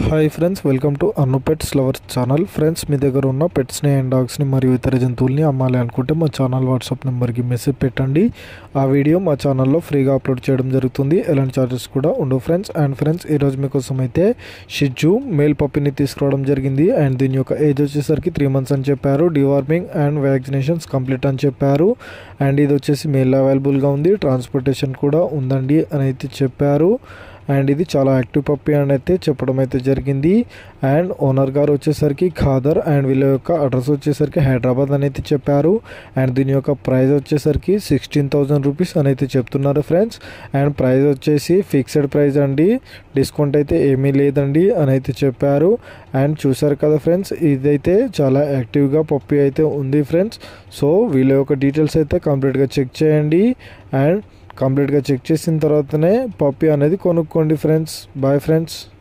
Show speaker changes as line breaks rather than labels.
hi friends welcome to Annu pets lovers channel friends మీ దగ్గర ఉన్న పెట్స్ని అండ్ డాగ్స్ని మరియు ఇతర జంతువుల్ని అమ్మాలి అనుకుంటే మా ఛానల్ వాట్సాప్ నెంబర్కి మెసేజ్ పెట్టండి ఆ వీడియో మా ఛానల్లో ఫ్రీగా అప్లోడ్ చేయడం జరుగుతుంది ఎలాంటి ఛార్జెస్ కూడా ఉండవు ఫ్రెండ్స్ అండ్ ఫ్రెండ్స్ ఈరోజు మీకోసం అయితే షిజ్జు మేల్ పప్పిని తీసుకురావడం జరిగింది అండ్ దీని యొక్క ఏజ్ వచ్చేసరికి త్రీ మంత్స్ అని చెప్పారు డివార్మింగ్ అండ్ వ్యాక్సినేషన్స్ కంప్లీట్ అని చెప్పారు అండ్ ఇది వచ్చేసి మేల్ అవైలబుల్గా ఉంది ట్రాన్స్పోర్టేషన్ కూడా ఉందండి అని అయితే చెప్పారు అండ్ ఇది చాలా యాక్టివ్ పప్పి అని అయితే చెప్పడం అయితే జరిగింది అండ్ ఓనర్ గారు వచ్చేసరికి ఖాదర్ అండ్ వీళ్ళ యొక్క అడ్రస్ వచ్చేసరికి హైదరాబాద్ అని అయితే చెప్పారు అండ్ దీని యొక్క ప్రైస్ వచ్చేసరికి సిక్స్టీన్ థౌజండ్ రూపీస్ అని అయితే చెప్తున్నారు ఫ్రెండ్స్ అండ్ ప్రైస్ వచ్చేసి ఫిక్స్డ్ ప్రైస్ అండి డిస్కౌంట్ అయితే ఏమీ లేదండి అని అయితే చెప్పారు అండ్ చూసారు కదా ఫ్రెండ్స్ ఇదైతే చాలా యాక్టివ్గా పప్పి అయితే ఉంది ఫ్రెండ్స్ సో వీళ్ళ యొక్క డీటెయిల్స్ అయితే కంప్లీట్గా చెక్ చేయండి అండ్ కంప్లీట్గా చెక్ చేసిన తర్వాతనే పప్పి అనేది కొనుక్కోండి ఫ్రెండ్స్ బాయ్ ఫ్రెండ్స్